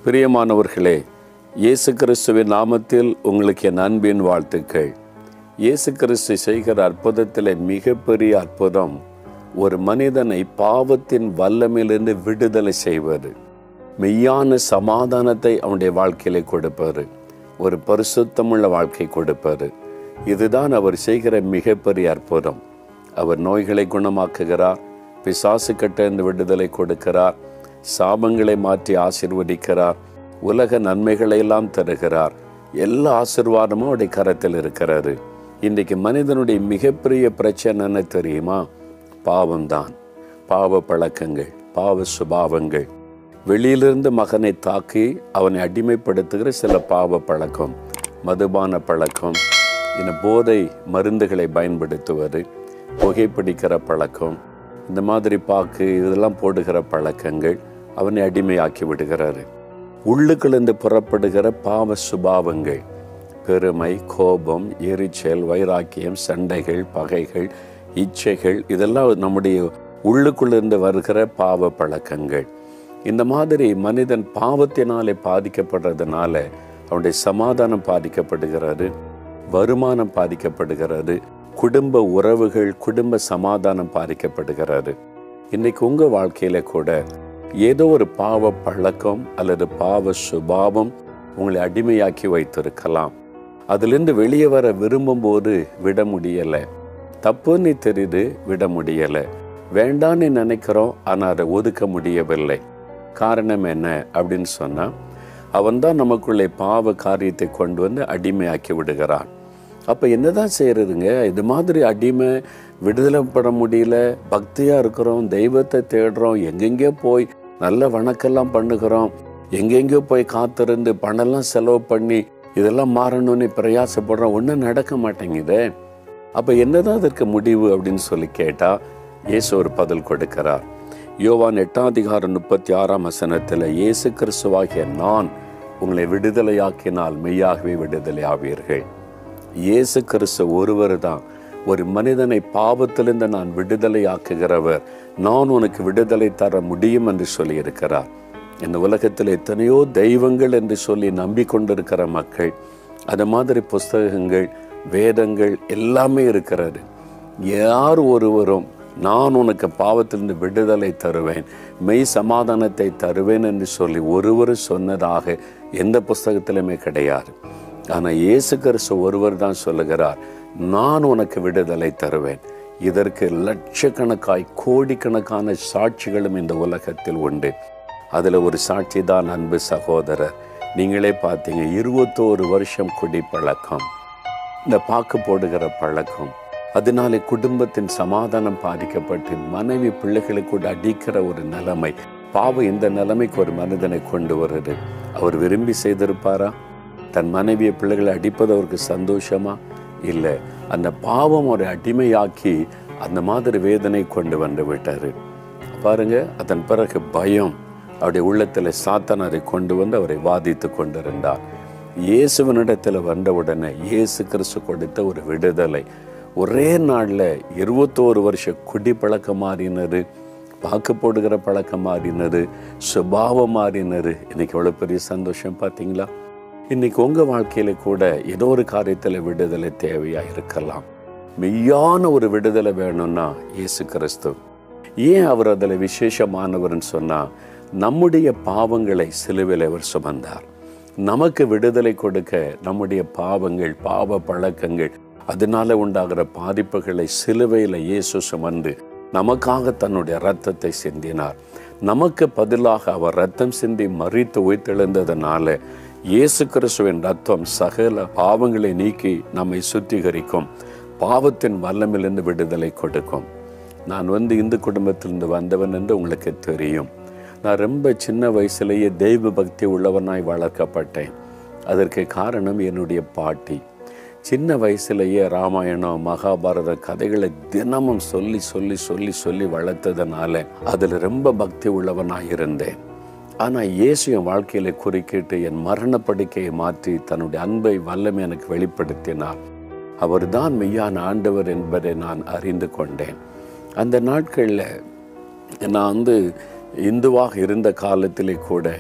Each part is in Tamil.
பிரியமானவர்களே இயேசு கிறிஸ்துவின் நாமத்தில் உங்களுக்கு என் அன்பின் வாழ்த்துக்கள் இயேசு கிறிஸ்து செய்கிற அற்புதத்தில் மிகப்பெரிய அற்புதம் ஒரு மனிதனை பாவத்தின் வல்லமிலிருந்து விடுதலை செய்வது மெய்யான சமாதானத்தை அவனுடைய வாழ்க்கையிலே கொடுப்பாரு ஒரு பரிசுத்தமுள்ள வாழ்க்கை கொடுப்பாரு இதுதான் அவர் செய்கிற மிகப்பெரிய அற்புதம் அவர் நோய்களை குணமாக்குகிறார் பிசாசு கட்டிருந்து விடுதலை கொடுக்கிறார் சாபங்களை மாற்றி ஆசிர்வதிக்கிறார் உலக நன்மைகளை எல்லாம் தருகிறார் எல்லா ஆசிர்வாதமும் அவருடைய கரத்தில் இருக்கிறது இன்றைக்கு மனிதனுடைய மிகப்பெரிய பிரச்சனை என்ன தெரியுமா பாவம்தான் பாவ பழக்கங்கள் பாவ சுபாவங்கள் வெளியிலிருந்து மகனை தாக்கி அவனை அடிமைப்படுத்துகிற சில பாவ பழக்கம் மதுபான பழக்கம் இந்த போதை மருந்துகளை பயன்படுத்துவது புகைப்பிடிக்கிற பழக்கம் இந்த மாதிரி பாக்கு இதெல்லாம் போடுகிற பழக்கங்கள் அவனை அடிமையாக்கி விடுகிறாரு உள்ளுக்குள்ளேருந்து புறப்படுகிற பாவ சுபாவங்கள் பெருமை கோபம் எரிச்சல் வைராக்கியம் சண்டைகள் பகைகள் இச்சைகள் இதெல்லாம் நம்முடைய உள்ளுக்குள்ளிருந்து வருகிற பாவ பழக்கங்கள் இந்த மாதிரி மனிதன் பாவத்தினாலே பாதிக்கப்படுறதுனால அவனுடைய சமாதானம் பாதிக்கப்படுகிறது வருமானம் பாதிக்கப்படுகிறது குடும்ப உறவுகள் குடும்ப சமாதானம் பாதிக்கப்படுகிறது இன்னைக்கு உங்க வாழ்க்கையில கூட ஏதோ ஒரு பாவ பழக்கம் அல்லது பாவ சுபாவம் உங்களை அடிமையாக்கி வைத்திருக்கலாம் அதிலிருந்து வெளியே வர விரும்பும் போது விட முடியல தப்புன்னு தெரியுது விட முடியல வேண்டான்னு நினைக்கிறோம் ஆனால் அதை ஒதுக்க முடியவில்லை காரணம் என்ன அப்படின்னு சொன்னா அவன்தான் நமக்குள்ளே பாவ காரியத்தை கொண்டு வந்து அடிமையாக்கி விடுகிறான் அப்போ என்னதான் செய்யறதுங்க இது மாதிரி அடிமை விடுதலை பட முடியல பக்தியா இருக்கிறோம் தெய்வத்தை தேடுறோம் எங்கெங்கே போய் நல்ல வணக்கெல்லாம் பண்ணுகிறோம் எங்கெங்கேயோ போய் காத்திருந்து பணம்லாம் செலவு பண்ணி இதெல்லாம் மாறணும்னு பிரயாசப்படுறோம் ஒன்றும் நடக்க மாட்டேங்குதே அப்போ என்னதான் அதற்கு முடிவு அப்படின்னு சொல்லி கேட்டா இயேசு ஒரு பதில் கொடுக்கிறார் யோவான் எட்டாம் அதிகாரம் முப்பத்தி ஆறாம் வசனத்தில் இயேசு கிறிஸ்துவாகிய நான் உங்களை விடுதலையாக்கினால் மெய்யாகவே விடுதலை ஆவீர்கள் இயேசு கிறிஸ்து ஒருவர் தான் ஒரு மனிதனை பாவத்திலிருந்து நான் விடுதலை ஆக்குகிறவர் நான் உனக்கு விடுதலை தர முடியும் என்று சொல்லியிருக்கிறார் இந்த உலகத்தில் எத்தனையோ தெய்வங்கள் என்று சொல்லி நம்பிக்கொண்டிருக்கிற மக்கள் அது மாதிரி புஸ்தகங்கள் வேதங்கள் எல்லாமே இருக்கிறது யார் ஒருவரும் நான் உனக்கு பாவத்திலிருந்து விடுதலை தருவேன் மெய் சமாதானத்தை தருவேன் என்று சொல்லி ஒருவரும் சொன்னதாக எந்த புஸ்தகத்திலுமே கிடையாது ஆனால் இயேசு கிறிஸ்து ஒருவர் தான் சொல்லுகிறார் நான் உனக்கு விடுதலை தருவேன் இதற்கு லட்சக்கணக்காய் கோடிக்கணக்கான சாட்சிகளும் இந்த உலகத்தில் உண்டு அதில் ஒரு சாட்சி தான் அன்பு சகோதரர் நீங்களே பார்த்தீங்க இருபத்தோரு வருஷம் குடி பழக்கம் இந்த பாக்கு போடுகிற பழக்கம் அதனாலே குடும்பத்தின் சமாதானம் பாதிக்கப்பட்டு மனைவி பிள்ளைகளை கூட அடிக்கிற ஒரு நிலைமை பாவம் இந்த நிலைமைக்கு ஒரு மனிதனை கொண்டு வருது அவர் விரும்பி செய்திருப்பாரா தன் மனைவியை பிள்ளைகளை அடிப்பது அவருக்கு சந்தோஷமா இல்லை அந்த பாவம் ஒரு அடிமையாக்கி அந்த மாதிரி வேதனை கொண்டு வந்து விட்டாரு பாருங்க அதன் பிறகு பயம் அவருடைய உள்ளத்தில் சாத்தான் அதை கொண்டு வந்து அவரை வாதித்து கொண்டிருந்தார் இயேசுவனிடத்தில் வந்தவுடனே இயேசு கிறிஸ்து கொடுத்த ஒரு விடுதலை ஒரே நாளில் இருபத்தோரு வருஷ குடி பழக்கம் மாறினது வாக்கு போடுகிற பழக்கம் மாறினது சுபாவம் மாறினது இன்னைக்கு எவ்வளோ பெரிய சந்தோஷம் பார்த்தீங்களா இன்னைக்கு உங்கள் வாழ்க்கையில கூட ஏதோ ஒரு காரியத்தில் விடுதலை தேவையாக இருக்கலாம் மெய்யான ஒரு விடுதலை வேணும்னா இயேசு கிறிஸ்து ஏன் அவர் அதில் விசேஷமானவர்னு சொன்னால் நம்முடைய பாவங்களை சிலுவையில் அவர் சுமந்தார் நமக்கு விடுதலை கொடுக்க நம்முடைய பாவங்கள் பாவ பழக்கங்கள் அதனால உண்டாகிற பாதிப்புகளை சிலுவையில் இயேசு சுமந்து நமக்காக தன்னுடைய ரத்தத்தை சிந்தினார் நமக்கு பதிலாக அவர் ரத்தம் சிந்தி மறித்து உயிர்த்தெழுந்ததுனால இயேசு கிறிஸ்துவின் ரத்தம் சகல பாவங்களை நீக்கி நம்மை சுத்திகரிக்கும் பாவத்தின் வல்லமிலிருந்து விடுதலை கொடுக்கும் நான் வந்து இந்து குடும்பத்திலிருந்து வந்தவன் என்று உங்களுக்கு தெரியும் நான் ரொம்ப சின்ன வயசுலேயே தெய்வ பக்தி உள்ளவனாய் வளர்க்கப்பட்டேன் அதற்கு காரணம் என்னுடைய பாட்டி சின்ன வயசுலேயே ராமாயணம் மகாபாரத கதைகளை தினமும் சொல்லி சொல்லி சொல்லி சொல்லி வளர்த்ததுனால அதில் ரொம்ப பக்தி உள்ளவனாக இருந்தேன் ஆனால் இயேசு என் வாழ்க்கையில் குறுக்கிட்டு என் மரண படுக்கையை மாற்றி தன்னுடைய அன்பை வல்லமை எனக்கு வெளிப்படுத்தினார் அவர்தான் மெய்யான ஆண்டவர் என்பதை நான் அறிந்து கொண்டேன் அந்த நாட்களில் நான் வந்து இந்துவாக இருந்த காலத்திலே கூட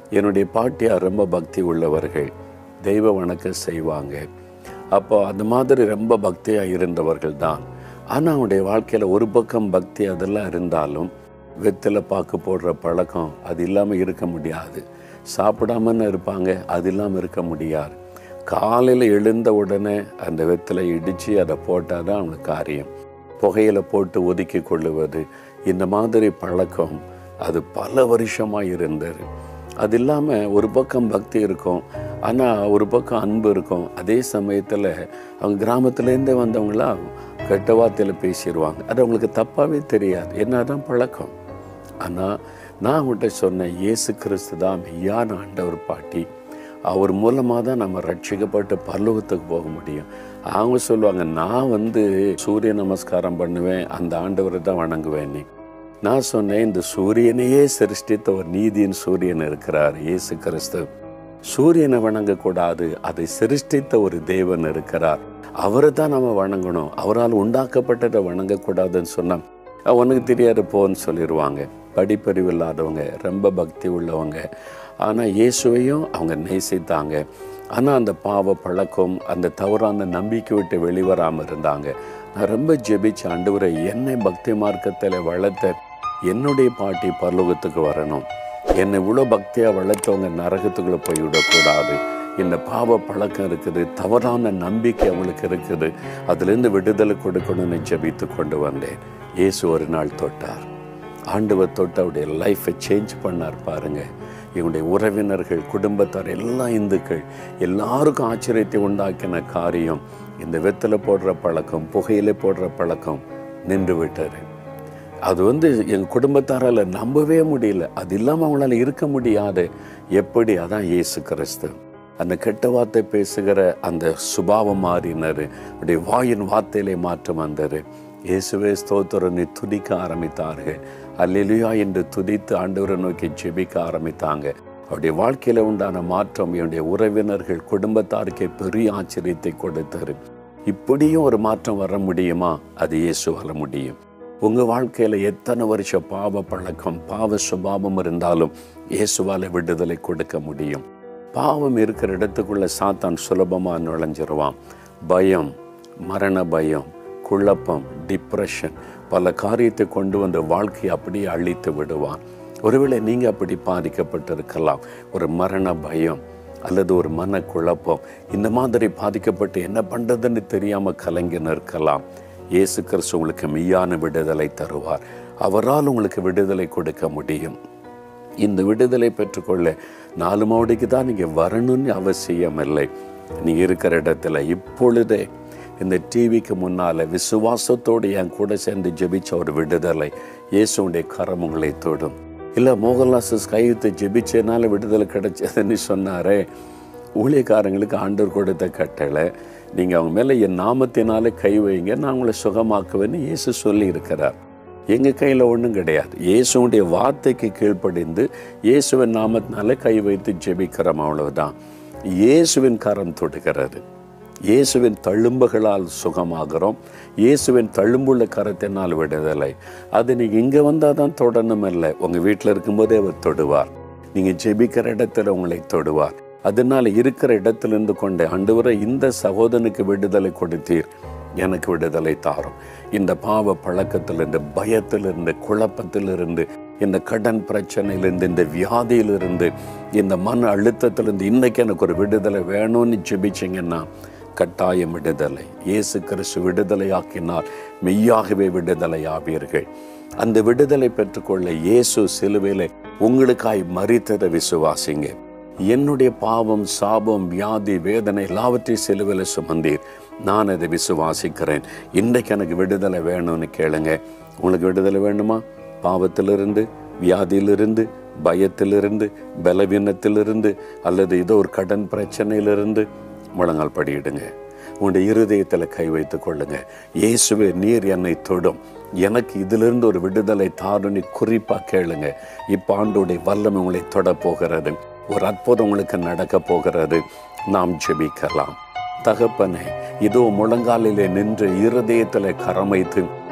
என்னுடைய பாட்டியார் ரொம்ப பக்தி உள்ளவர்கள் தெய்வ வணக்கம் செய்வாங்க அப்போ அந்த மாதிரி ரொம்ப பக்தியாக இருந்தவர்கள் தான் ஆனால் அவனுடைய வாழ்க்கையில் ஒரு பக்கம் பக்தி அதெல்லாம் இருந்தாலும் வெத்தில பாக்கு போடுற பழக்கம் அது இல்லாமல் இருக்க முடியாது சாப்பிடாமன்னு இருப்பாங்க அது இல்லாமல் இருக்க முடியாது காலையில் எழுந்த உடனே அந்த வெத்தில இடித்து அதை போட்டால் தான் அவனுக்கு காரியம் புகையில போட்டு ஒதுக்கி கொள்ளுவது இந்த மாதிரி பழக்கம் அது பல வருஷமாக இருந்தது அது இல்லாமல் ஒரு பக்கம் பக்தி இருக்கும் ஆனால் ஒரு பக்கம் அன்பு இருக்கும் அதே சமயத்தில் அவங்க கிராமத்துலேருந்தே வந்தவங்களாம் கெட்ட வார்த்தையில் பேசிடுவாங்க அது அவங்களுக்கு தப்பாகவே தெரியாது என்ன தான் பழக்கம் ஆனால் நான் அவங்கள்ட்ட சொன்னேன் இயேசு கிறிஸ்து தான் மெய்யான ஆண்டவர் பாட்டி அவர் மூலமாக தான் நம்ம ரட்சிக்கப்பட்டு பரலோகத்துக்கு போக முடியும் அவங்க சொல்லுவாங்க நான் வந்து சூரிய நமஸ்காரம் பண்ணுவேன் அந்த ஆண்டவரை தான் வணங்குவேன் நீ நான் சொன்னேன் இந்த சூரியனையே சிருஷ்டித்த ஒரு நீதியின் சூரியன் இருக்கிறார் இயேசு கிறிஸ்து சூரியனை வணங்கக்கூடாது அதை சிருஷ்டித்த ஒரு தேவன் இருக்கிறார் அவரை தான் நம்ம வணங்கணும் அவரால் உண்டாக்கப்பட்டதை வணங்கக்கூடாதுன்னு சொன்னால் உனக்கு தெரியாது போன்னு சொல்லிடுவாங்க படிப்பறிவு இல்லாதவங்க ரொம்ப பக்தி உள்ளவங்க ஆனால் இயேசுவையும் அவங்க நேசித்தாங்க ஆனால் அந்த பாவ பழக்கம் அந்த தவறான நம்பிக்கை விட்டு வெளிவராமல் இருந்தாங்க நான் ரொம்ப ஜெபிச்ச ஆண்டவரை என்னை பக்தி மார்க்கத்தில் வளர்த்த என்னுடைய பாட்டி பரலோகத்துக்கு வரணும் என்னை இவ்வளோ பக்தியாக வளர்த்தவங்க நரகத்துக்குள்ளே போய் விடக்கூடாது இந்த பாவ பழக்கம் இருக்குது தவறான நம்பிக்கை அவங்களுக்கு இருக்குது அதுலேருந்து விடுதலை கொடுக்கணும்னு ஜெபித்து கொண்டு வந்தேன் இயேசு ஒரு நாள் தொட்டார் ஆண்டவர் தொட்டு அவருடைய லைஃப்பை சேஞ்ச் பண்ணார் பாருங்க இவனுடைய உறவினர்கள் குடும்பத்தார் எல்லா இந்துக்கள் எல்லாருக்கும் ஆச்சரியத்தை உண்டாக்கின காரியம் இந்த வெத்தலை போடுற பழக்கம் புகையில போடுற பழக்கம் நின்று விட்டாரு அது வந்து என் குடும்பத்தாரால் நம்பவே முடியல அது இல்லாமல் அவங்களால இருக்க முடியாது எப்படி அதான் இயேசு கிறிஸ்து அந்த கெட்ட வார்த்தை பேசுகிற அந்த சுபாவம் மாறினார் அவருடைய வாயின் வார்த்தையிலே மாற்றம் வந்தார் இயேசுவே ஸ்தோத்திரனை துதிக்க ஆரம்பித்தார்கள் அல்லெலுயா என்று துதித்து ஆண்டவரை நோக்கி ஜெபிக்க ஆரம்பித்தாங்க அவருடைய வாழ்க்கையில் உண்டான மாற்றம் என்னுடைய உறவினர்கள் குடும்பத்தாருக்கே பெரிய ஆச்சரியத்தை கொடுத்தாரு இப்படியும் ஒரு மாற்றம் வர முடியுமா அது இயேசு வர முடியும் உங்கள் வாழ்க்கையில் எத்தனை வருஷம் பாவ பழக்கம் பாவ சுபாவம் இருந்தாலும் இயேசுவால் விடுதலை கொடுக்க முடியும் பாவம் இருக்கிற இடத்துக்குள்ள சாத்தான் சுலபமாக நுழைஞ்சிருவான் பயம் மரண பயம் குழப்பம் டிப்ரெஷன் பல காரியத்தை கொண்டு வந்து வாழ்க்கையை அப்படியே அழித்து விடுவான் ஒருவேளை நீங்கள் அப்படி பாதிக்கப்பட்டிருக்கலாம் ஒரு மரண பயம் அல்லது ஒரு மனக்குழப்பம் இந்த மாதிரி பாதிக்கப்பட்டு என்ன பண்ணுறதுன்னு தெரியாமல் கலங்கி இருக்கலாம் இயேசு கிறிஸ்து உங்களுக்கு மெய்யான விடுதலை தருவார் அவரால் உங்களுக்கு விடுதலை கொடுக்க முடியும் இந்த விடுதலை பெற்றுக்கொள்ள நாலு மாவடிக்கு தான் நீங்கள் வரணும்னு அவசியம் இல்லை நீங்கள் இருக்கிற இடத்துல இப்பொழுதே இந்த டிவிக்கு முன்னால் விசுவாசத்தோடு என் கூட சேர்ந்து ஜெபிச்ச ஒரு விடுதலை இயேசுடைய கரம் உங்களை தொடும் இல்லை மோகன்லாஸ் கையெழுத்து ஜெபிச்சனால விடுதலை கிடைச்சதுன்னு சொன்னாரே ஊழியக்காரங்களுக்கு ஆண்டவர் கொடுத்த கட்டளை நீங்கள் அவங்க மேலே என் நாமத்தினாலே கை வைங்க நான் உங்களை சுகமாக்குவேன்னு இயேசு சொல்லி இருக்கிறார் எங்கள் கையில் ஒன்றும் கிடையாது இயேசுடைய வார்த்தைக்கு கீழ்ப்படிந்து இயேசுவின் நாமத்தினால கை வைத்து ஜெபிக்கிறோம் அவ்வளவுதான் இயேசுவின் கரம் தொடுகிறது இயேசுவின் தழும்புகளால் சுகமாகிறோம் இயேசுவின் தழும்புள்ள கரத்தினால் விடுதலை அது நீங்கள் இங்கே வந்தால் தான் தொடணும் இல்லை உங்கள் வீட்டில் இருக்கும்போதே அவர் தொடுவார் நீங்கள் ஜெபிக்கிற இடத்துல உங்களை தொடுவார் அதனால் இருக்கிற இடத்திலிருந்து கொண்டு ஆண்டவரை இந்த சகோதரனுக்கு விடுதலை கொடுத்தீர் எனக்கு விடுதலை தாரும் இந்த பாவ பழக்கத்திலிருந்து பயத்திலிருந்து குழப்பத்திலிருந்து இந்த கடன் பிரச்சனையிலிருந்து இந்த வியாதியிலிருந்து இந்த மன அழுத்தத்திலிருந்து இன்னைக்கு எனக்கு ஒரு விடுதலை வேணும்னு ஜெபிச்சிங்கன்னா கட்டாயம் விடுதலை இயேசு கிறிஸ்து விடுதலையாக்கினால் மெய்யாகவே விடுதலை ஆவீர்கள் அந்த விடுதலை பெற்றுக்கொள்ள இயேசு சிலுவையில் உங்களுக்காய் மறித்ததை விசுவாசிங்க என்னுடைய பாவம் சாபம் வியாதி வேதனை எல்லாவற்றையும் சிலுவையில் சுமந்தீர் நான் அதை விசுவாசிக்கிறேன் இன்றைக்கு எனக்கு விடுதலை வேணும்னு கேளுங்க உங்களுக்கு விடுதலை வேணுமா பாவத்திலிருந்து வியாதியிலிருந்து பயத்திலிருந்து பலவீனத்திலிருந்து அல்லது ஏதோ ஒரு கடன் பிரச்சனையிலிருந்து முழங்கால் படியிடுங்க உங்களுடைய இருதயத்தில் கை வைத்து கொள்ளுங்க இயேசுவே நீர் என்னை தொடும் எனக்கு இதிலிருந்து ஒரு விடுதலை தாருன்னு குறிப்பாக கேளுங்க இப்போ ஆண்டோடைய வல்லம் உங்களை தொட போகிறது ஒரு அற்புதம் உங்களுக்கு நடக்க போகிறது நாம் ஜெபிக்கலாம் தகப்பனே இதோ முழங்காலிலே நின்று இருதயத்தில் கரம் வைத்து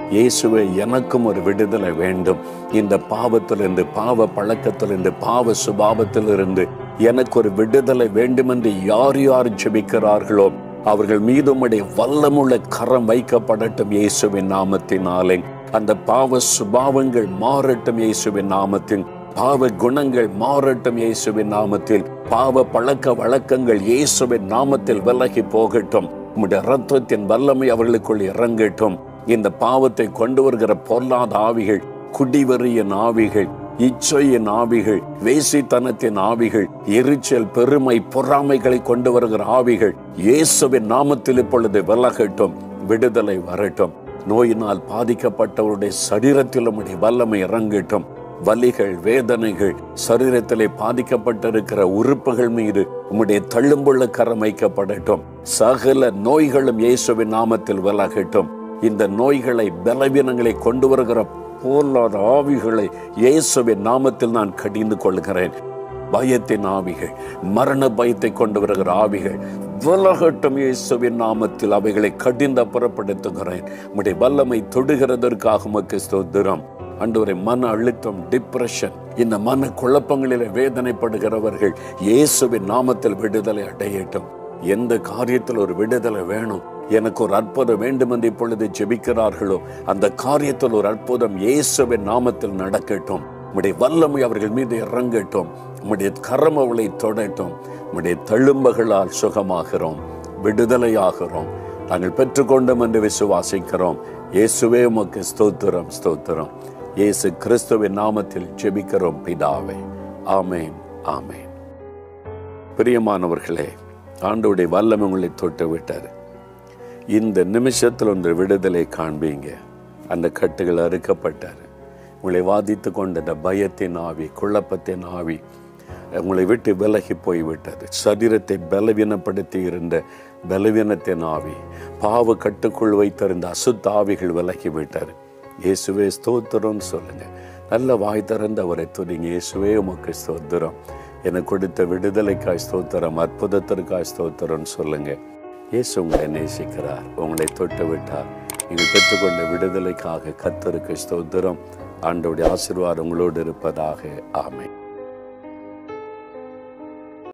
இயேசுவே எனக்கும் ஒரு விடுதலை வேண்டும் இந்த பாவத்திலிருந்து பாவ பழக்கத்திலிருந்து பாவ சுபாவத்திலிருந்து எனக்கு ஒரு விடுதலை வேண்டும் என்று யார் யார் ஜெபிக்கிறார்களோ அவர்கள் மீது உம்முடைய வல்லமுள்ள கரம் வைக்கப்படட்டும் இயேசுவின் நாமத்தினாலே அந்த பாவ சுபாவங்கள் மாறட்டும் இயேசுவின் நாமத்தில் பாவ குணங்கள் மாறட்டும் இயேசுவின் நாமத்தில் பாவ பழக்க வழக்கங்கள் இயேசுவின் நாமத்தில் விலகி போகட்டும் உம்முடைய ரத்தத்தின் வல்லமை அவர்களுக்குள் இறங்கட்டும் இந்த பாவத்தை கொண்டு வருகிற பொல்லாத ஆவிகள் குடிவெறியின் ஆவிகள் இச்சையின் ஆவிகள் வேசித்தனத்தின் ஆவிகள் எரிச்சல் பெருமை பொறாமைகளை கொண்டு வருகிற ஆவிகள் இயேசுவின் நாமத்தில் இப்பொழுது விலகட்டும் விடுதலை வரட்டும் நோயினால் பாதிக்கப்பட்டவருடைய சரீரத்தில் உம்முடைய வல்லமை இறங்கட்டும் வலிகள் வேதனைகள் சரீரத்திலே பாதிக்கப்பட்டிருக்கிற உறுப்புகள் மீது உம்முடைய தள்ளும்புள்ள கரம் வைக்கப்படட்டும் சகல நோய்களும் இயேசுவின் நாமத்தில் விலகட்டும் இந்த நோய்களை பலவீனங்களை கொண்டு வருகிற போலாத ஆவிகளை இயேசுவின் நாமத்தில் நான் கடிந்து கொள்கிறேன் பயத்தின் ஆவிகள் மரண பயத்தை கொண்டு வருகிற ஆவிகள் விலகட்டும் இயேசுவின் நாமத்தில் அவைகளை கடிந்து அப்புறப்படுத்துகிறேன் உம்முடைய வல்லமை தொடுகிறதற்காக உமக்கு ஸ்தோத்திரம் அன்றுவரை மன அழுத்தம் டிப்ரெஷன் இந்த மன குழப்பங்களில் வேதனைப்படுகிறவர்கள் இயேசுவின் நாமத்தில் விடுதலை அடையட்டும் எந்த காரியத்தில் ஒரு விடுதலை வேணும் எனக்கு ஒரு அற்புதம் வேண்டும் என்று இப்பொழுது ஜெபிக்கிறார்களோ அந்த காரியத்தில் ஒரு அற்புதம் இயேசுவின் நாமத்தில் நடக்கட்டும் உம்முடைய வல்லமை அவர்கள் மீது இறங்கட்டும் உம்முடைய கரம் அவளை தொடட்டும் உம்முடைய தழும்புகளால் சுகமாகிறோம் விடுதலையாகிறோம் நாங்கள் பெற்றுக்கொண்டோம் என்று விசுவாசிக்கிறோம் இயேசுவே உமக்கு ஸ்தோத்திரம் ஸ்தோத்திரம் இயேசு கிறிஸ்துவின் நாமத்தில் ஜெபிக்கிறோம் பிதாவே ஆமேன் ஆமேன் பிரியமானவர்களே ஆண்டோடைய வல்லமை உங்களை தொட்டு விட்டார் இந்த நிமிஷத்தில் ஒன்று விடுதலை காண்பீங்க அந்த கட்டுகள் அறுக்கப்பட்டார் உங்களை வாதித்து கொண்ட இந்த பயத்தின் ஆவி குழப்பத்தின் ஆவி உங்களை விட்டு விலகி போய்விட்டது சரீரத்தை பலவீனப்படுத்தி இருந்த பலவீனத்தின் ஆவி பாவ கட்டுக்குள் வைத்திருந்த அசுத்த ஆவிகள் விலகி விட்டார் இயேசுவே ஸ்தோத்திரம்னு சொல்லுங்க நல்ல வாய் திறந்து அவரை துணிங்க இயேசுவே உமக்கு ஸ்தோத்திரம் எனக்கு கொடுத்த விடுதலைக்காய் ஸ்தோத்திரம் அற்புதத்திற்காய் ஸ்தோத்திரம்னு சொல்லுங்க இயேசு உங்களை நேசிக்கிறார் உங்களை தொட்டு விட்டார் நீங்கள் பெற்றுக்கொண்ட விடுதலைக்காக கத்தருக்கு ஸ்தோத்திரம் ஆண்டோடைய ஆசீர்வாதம் உங்களோடு இருப்பதாக ஆமென்